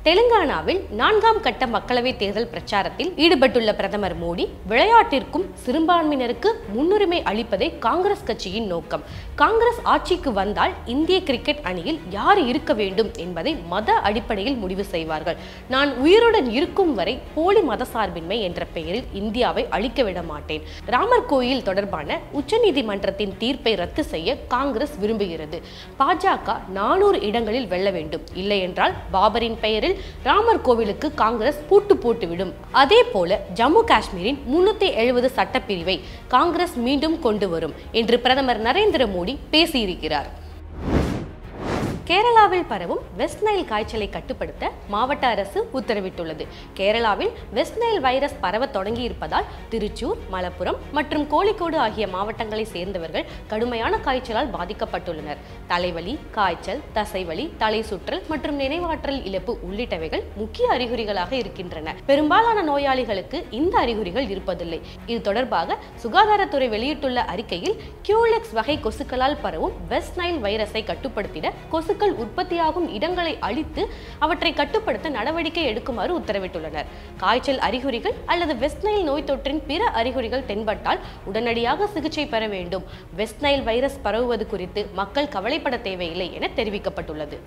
தெலுங்கானாவில் நான்காம் கட்ட மக்களவை தேர்தல் பிரச்சாரத்தில் ஈடுபட்டுள்ள பிரதமர் மோடி விளையாட்டிற்கும் சிறுபான்மையினருக்கு முன்னுரிமை அளிப்பதே காங்கிரஸ் கட்சியின் நோக்கம் காங்கிரஸ் ஆட்சிக்கு வந்தால் இந்திய கிரிக்கெட் அணியில் யார் இருக்க வேண்டும் என்பதை மத அடிப்படையில் முடிவு செய்வார்கள் நான் உயிருடன் இருக்கும் வரை போலி மதசார்பின்மை என்ற பெயரில் இந்தியாவை அழிக்க விட மாட்டேன் ராமர் கோயில் தொடர்பான உச்சநீதிமன்றத்தின் தீர்ப்பை ரத்து செய்ய காங்கிரஸ் விரும்புகிறது பாஜக நானூறு இடங்களில் வெல்ல வேண்டும் இல்லை என்றால் பாபரின் பெயரில் ராமர் கோவிலுக்கு காங்கிரஸ் பூட்டு போட்டுவிடும் அதே போல ஜம்மு காஷ்மீரின் முன்னூத்தி எழுபது சட்டப்பிரிவை காங்கிரஸ் மீண்டும் கொண்டு வரும் என்று பிரதமர் நரேந்திர மோடி பேசியிருக்கிறார் கேரளாவில் பரவும் வெஸ்ட் நைல் காய்ச்சலை கட்டுப்படுத்த மாவட்ட அரசு உத்தரவிட்டுள்ளது கேரளாவில் வெஸ்ட் நைல் வைரஸ் பரவ தொடங்கி இருப்பதால் திருச்சூர் மலப்புரம் மற்றும் கோழிக்கோடு ஆகிய மாவட்டங்களை சேர்ந்தவர்கள் கடுமையான காய்ச்சலால் பாதிக்கப்பட்டுள்ளனர் தலைவலி காய்ச்சல் தசைவலி தலை சுற்றல் மற்றும் நினைவாற்றல் இழப்பு உள்ளிட்டவைகள் முக்கிய அறிகுறிகளாக இருக்கின்றன பெரும்பாலான நோயாளிகளுக்கு இந்த அறிகுறிகள் இருப்பதில்லை இது தொடர்பாக சுகாதாரத்துறை வெளியிட்டுள்ள அறிக்கையில் கியூலெக்ஸ் வகை கொசுக்களால் பரவும் வெஸ்ட் நைல் வைரஸை கட்டுப்படுத்திட கொசுக்கள் உற்பத்தியாகும் இடங்களை அழித்து அவற்றை கட்டுப்படுத்த நடவடிக்கை எடுக்குமாறு உத்தரவிட்டுள்ளனர் காய்ச்சல் அறிகுறிகள் அல்லது வெஸ்ட் நைல் நோய் தொற்றின் பிற அறிகுறிகள் தென்பட்டால் உடனடியாக சிகிச்சை பெற வேண்டும் வெஸ்ட் நைல் வைரஸ் பரவுவது குறித்து மக்கள் கவலைப்பட தேவையில்லை என தெரிவிக்கப்பட்டுள்ளது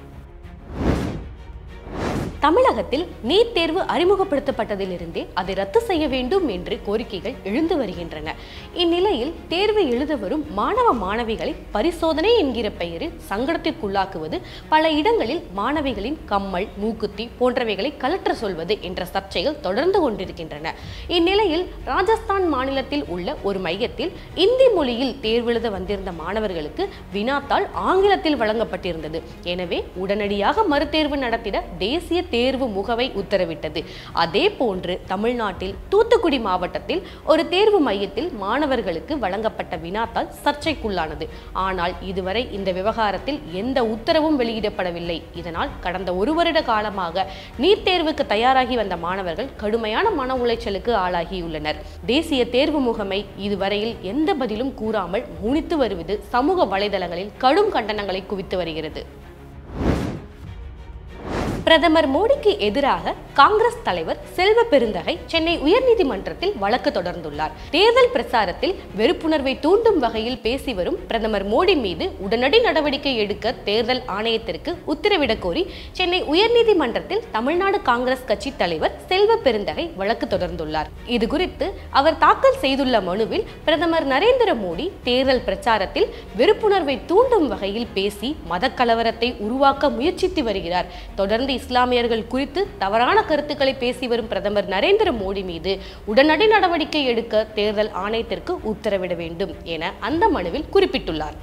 தமிழகத்தில் நீட் தேர்வு அறிமுகப்படுத்தப்பட்டதிலிருந்தே அதை ரத்து செய்ய வேண்டும் என்று கோரிக்கைகள் எழுந்து வருகின்றன இந்நிலையில் தேர்வு எழுத வரும் மாணவ மாணவிகளை பரிசோதனை என்கிற பெயரில் சங்கடத்திற்குள்ளாக்குவது பல இடங்களில் மாணவிகளின் கம்மல் மூக்குத்தி போன்றவைகளை கலற்ற சொல்வது என்ற சர்ச்சைகள் தொடர்ந்து கொண்டிருக்கின்றன இந்நிலையில் ராஜஸ்தான் மாநிலத்தில் உள்ள ஒரு மையத்தில் இந்தி மொழியில் தேர்வெழுத வந்திருந்த மாணவர்களுக்கு வினாத்தாள் ஆங்கிலத்தில் வழங்கப்பட்டிருந்தது எனவே உடனடியாக மறுதேர்வு நடத்திட தேசிய தேர்வு முகவை உத்தரவிட்டது அதே போன்று தமிழ்நாட்டில் தூத்துக்குடி மாவட்டத்தில் ஒரு தேர்வு மையத்தில் மாணவர்களுக்கு வழங்கப்பட்ட வினாத்தாள் சர்ச்சைக்குள்ளானது ஆனால் இதுவரை இந்த விவகாரத்தில் எந்த உத்தரவும் வெளியிடப்படவில்லை இதனால் கடந்த ஒரு வருட காலமாக நீட் தேர்வுக்கு தயாராகி வந்த மாணவர்கள் கடுமையான மன உளைச்சலுக்கு ஆளாகியுள்ளனர் தேசிய தேர்வு முகமை இதுவரையில் எந்த பதிலும் கூறாமல் முனித்து வருவது சமூக வலைதளங்களில் கடும் கண்டனங்களை குவித்து வருகிறது பிரதமர் மோடிக்கு எதிராக காங்கிரஸ் தலைவர் செல்வ பெருந்தகை சென்னை உயர்நீதிமன்றத்தில் வழக்கு தொடர்ந்துள்ளார் தேர்தல் பிரச்சாரத்தில் வெறுப்புணர்வை தூண்டும் வகையில் பேசி வரும் பிரதமர் மோடி மீது உடனடி நடவடிக்கை எடுக்க தேர்தல் ஆணையத்திற்கு உத்தரவிடக் கோரி சென்னை உயர்நீதிமன்றத்தில் தமிழ்நாடு காங்கிரஸ் கட்சி தலைவர் செல்வ பெருந்தகை வழக்கு தொடர்ந்துள்ளார் இது குறித்து அவர் தாக்கல் செய்துள்ள மனுவில் பிரதமர் நரேந்திர மோடி தேர்தல் பிரச்சாரத்தில் வெறுப்புணர்வை தூண்டும் வகையில் பேசி மதக்கலவரத்தை உருவாக்க முயற்சித்து வருகிறார் தொடர்ந்து இஸ்லாமியர்கள் குறித்து தவறான கருத்துக்களை பேசி வரும் பிரதமர் நரேந்திர மோடி மீது உடனடி நடவடிக்கை எடுக்க தேர்தல் ஆணையத்திற்கு உத்தரவிட வேண்டும் என அந்த மனுவில் குறிப்பிட்டுள்ளார்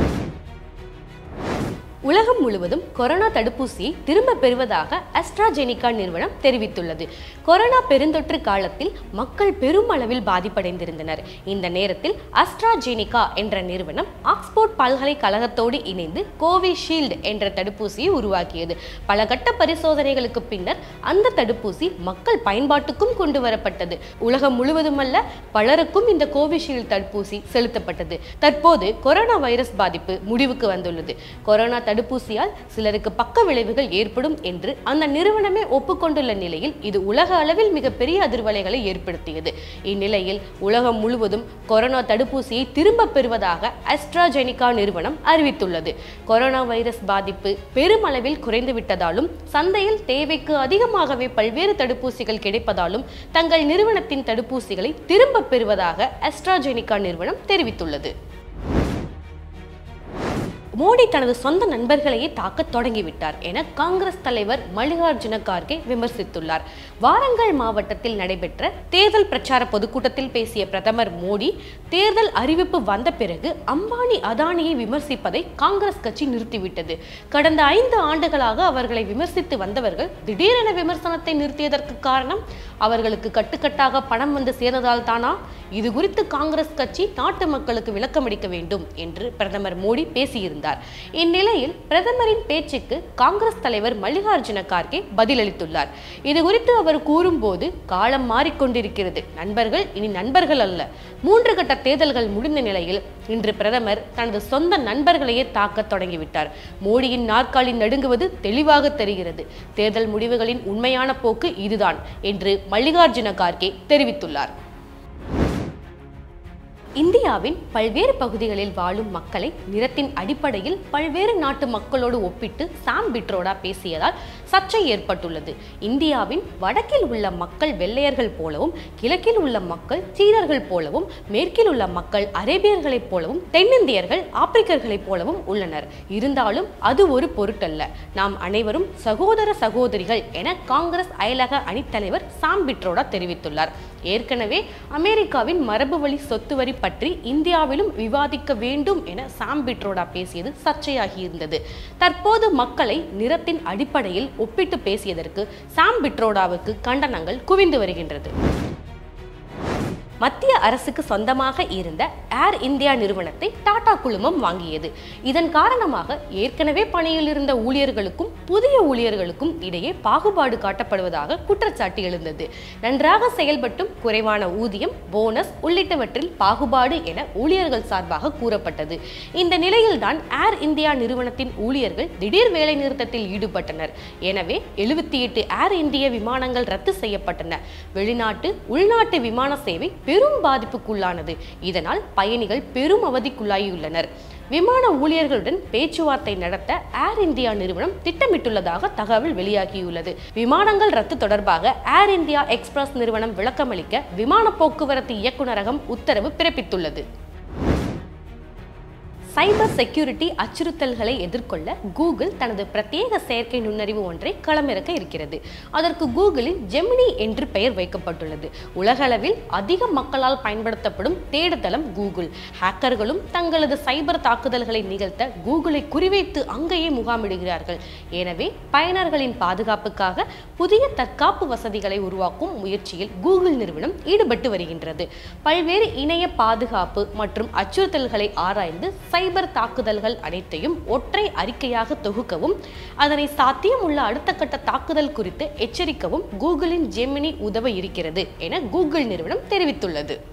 உலகம் முழுவதும் கொரோனா தடுப்பூசியை திரும்ப பெறுவதாக அஸ்ட்ராஜெனிகா நிறுவனம் தெரிவித்துள்ளது கொரோனா பெருந்தொற்று காலத்தில் மக்கள் பெருமளவில் பாதிப்படைந்திருந்தனர் இந்த நேரத்தில் அஸ்ட்ராஜெனிகா என்ற நிறுவனம் ஆக்ஸ்போர்ட் பல்கலைக்கழகத்தோடு இணைந்து கோவிஷீல்டு என்ற தடுப்பூசியை உருவாக்கியது பல கட்ட பரிசோதனைகளுக்கு பின்னர் அந்த தடுப்பூசி மக்கள் பயன்பாட்டுக்கும் கொண்டு வரப்பட்டது உலகம் முழுவதுமல்ல பலருக்கும் இந்த கோவிஷீல்டு தடுப்பூசி செலுத்தப்பட்டது தற்போது கொரோனா வைரஸ் பாதிப்பு முடிவுக்கு வந்துள்ளது கொரோனா தடுப்பூசியால் சிலருக்கு பக்க விளைவுகள் ஏற்படும் என்று அந்த நிறுவனமே ஒப்புக்கொண்டுள்ள நிலையில் இது உலக அளவில் மிகப்பெரிய அதிர்வலைகளை ஏற்படுத்தியது இந்நிலையில் உலகம் முழுவதும் கொரோனா தடுப்பூசியை திரும்ப பெறுவதாக அஸ்ட்ராஜெனிகா நிறுவனம் அறிவித்துள்ளது கொரோனா வைரஸ் பாதிப்பு பெருமளவில் குறைந்து விட்டதாலும் சந்தையில் தேவைக்கு அதிகமாகவே பல்வேறு தடுப்பூசிகள் கிடைப்பதாலும் தங்கள் நிறுவனத்தின் தடுப்பூசிகளை திரும்ப பெறுவதாக அஸ்ட்ராஜெனிகா நிறுவனம் தெரிவித்துள்ளது மோடி தனது சொந்த நண்பர்களையே தாக்க தொடங்கிவிட்டார் என காங்கிரஸ் தலைவர் மல்லிகார்ஜுன கார்கே விமர்சித்துள்ளார் வாரங்கல் மாவட்டத்தில் நடைபெற்ற தேர்தல் பிரச்சார பொதுக்கூட்டத்தில் பேசிய பிரதமர் மோடி தேர்தல் அறிவிப்பு வந்த பிறகு அம்பானி அதானியை விமர்சிப்பதை காங்கிரஸ் கட்சி நிறுத்திவிட்டது கடந்த ஐந்து ஆண்டுகளாக அவர்களை விமர்சித்து வந்தவர்கள் திடீரென விமர்சனத்தை நிறுத்தியதற்கு காரணம் அவர்களுக்கு கட்டுக்கட்டாக பணம் வந்து சேர்ந்ததால் தானா இது குறித்து காங்கிரஸ் கட்சி நாட்டு மக்களுக்கு விளக்கமளிக்க வேண்டும் என்று பிரதமர் மோடி பேசியிருந்தார் தெரிவித்துள்ளார் இந்நிலையில் பிரதமரின் பேச்சுக்கு காங்கிரஸ் தலைவர் மல்லிகார்ஜுன கார்கே பதிலளித்துள்ளார் இது குறித்து அவர் கூறும்போது காலம் மாறிக்கொண்டிருக்கிறது நண்பர்கள் இனி நண்பர்கள் அல்ல மூன்று கட்ட தேர்தல்கள் முடிந்த நிலையில் இன்று பிரதமர் தனது சொந்த நண்பர்களையே தாக்க தொடங்கிவிட்டார் மோடியின் நாற்காலி நடுங்குவது தெளிவாக தெரிகிறது தேர்தல் முடிவுகளின் உண்மையான போக்கு இதுதான் என்று மல்லிகார்ஜுன கார்கே தெரிவித்துள்ளார் இந்தியாவின் பல்வேறு பகுதிகளில் வாழும் மக்களை நிறத்தின் அடிப்படையில் பல்வேறு நாட்டு மக்களோடு ஒப்பிட்டு சாம் பிட்ரோடா பேசியதால் சர்ச்சை ஏற்பட்டுள்ளது இந்தியாவின் வடக்கில் உள்ள மக்கள் வெள்ளையர்கள் போலவும் கிழக்கில் உள்ள மக்கள் சீனர்கள் போலவும் மேற்கில் உள்ள மக்கள் அரேபியர்களைப் போலவும் தென்னிந்தியர்கள் ஆப்பிரிக்கர்களைப் போலவும் உள்ளனர் இருந்தாலும் அது ஒரு பொருட்டல்ல நாம் அனைவரும் சகோதர சகோதரிகள் என காங்கிரஸ் அயலக அணித்தலைவர் சாம் பிட்ரோடா தெரிவித்துள்ளார் ஏற்கனவே அமெரிக்காவின் மரபு வழி சொத்து வரி பற்றி இந்தியாவிலும் விவாதிக்க வேண்டும் என சாம் பிட்ரோடா பேசியது சர்ச்சையாகியிருந்தது தற்போது மக்களை நிறத்தின் அடிப்படையில் ஒப்பிட்டு பேசியதற்கு சாம் பிட்ரோடாவுக்கு கண்டனங்கள் குவிந்து வருகின்றது மத்திய அரசுக்கு சொந்தமாக இருந்த ஏர் இந்தியா நிறுவனத்தை டாடா குழுமம் வாங்கியது இதன் காரணமாக ஏற்கனவே பணியில் இருந்த ஊழியர்களுக்கும் புதிய ஊழியர்களுக்கும் இடையே பாகுபாடு காட்டப்படுவதாக குற்றச்சாட்டு எழுந்தது நன்றாக செயல்பட்டும் குறைவான ஊதியம் போனஸ் உள்ளிட்டவற்றில் பாகுபாடு என ஊழியர்கள் சார்பாக கூறப்பட்டது இந்த நிலையில்தான் ஏர் இந்தியா நிறுவனத்தின் ஊழியர்கள் திடீர் வேலை நிறுத்தத்தில் ஈடுபட்டனர் எனவே எழுபத்தி எட்டு ஏர் இந்திய விமானங்கள் ரத்து செய்யப்பட்டன வெளிநாட்டு உள்நாட்டு விமான சேவை பெரும் பாதிப்புக்குள்ளானது இதனால் பயணிகள் பெரும் அவதிக்குள்ளாகியுள்ளனர் விமான ஊழியர்களுடன் பேச்சுவார்த்தை நடத்த ஏர் இந்தியா நிறுவனம் திட்டமிட்டுள்ளதாக தகவல் வெளியாகியுள்ளது விமானங்கள் ரத்து தொடர்பாக ஏர் இந்தியா எக்ஸ்பிரஸ் நிறுவனம் விளக்கமளிக்க விமான போக்குவரத்து இயக்குநரகம் உத்தரவு பிறப்பித்துள்ளது சைபர் செக்யூரிட்டி அச்சுறுத்தல்களை எதிர்கொள்ள கூகுள் தனது பிரத்யேக செயற்கை நுண்ணறிவு ஒன்றை களமிறக்க இருக்கிறது அதற்கு கூகுளின் ஜெமினி என்று பெயர் வைக்கப்பட்டுள்ளது உலகளவில் அதிக மக்களால் பயன்படுத்தப்படும் தேடுதளம் கூகுள் ஹேக்கர்களும் தங்களது சைபர் தாக்குதல்களை நிகழ்த்த கூகுளை குறிவைத்து அங்கேயே முகாமிடுகிறார்கள் எனவே பயனர்களின் பாதுகாப்புக்காக புதிய தற்காப்பு வசதிகளை உருவாக்கும் முயற்சியில் கூகுள் நிறுவனம் ஈடுபட்டு வருகின்றது பல்வேறு இணைய பாதுகாப்பு மற்றும் அச்சுறுத்தல்களை ஆராய்ந்து சைபர் தாக்குதல்கள் அனைத்தையும் ஒற்றை அறிக்கையாக தொகுக்கவும் அதனை சாத்தியம் உள்ள அடுத்த கட்ட தாக்குதல் குறித்து எச்சரிக்கவும் கூகுளின் ஜெமினி உதவ இருக்கிறது என கூகுள் நிறுவனம் தெரிவித்துள்ளது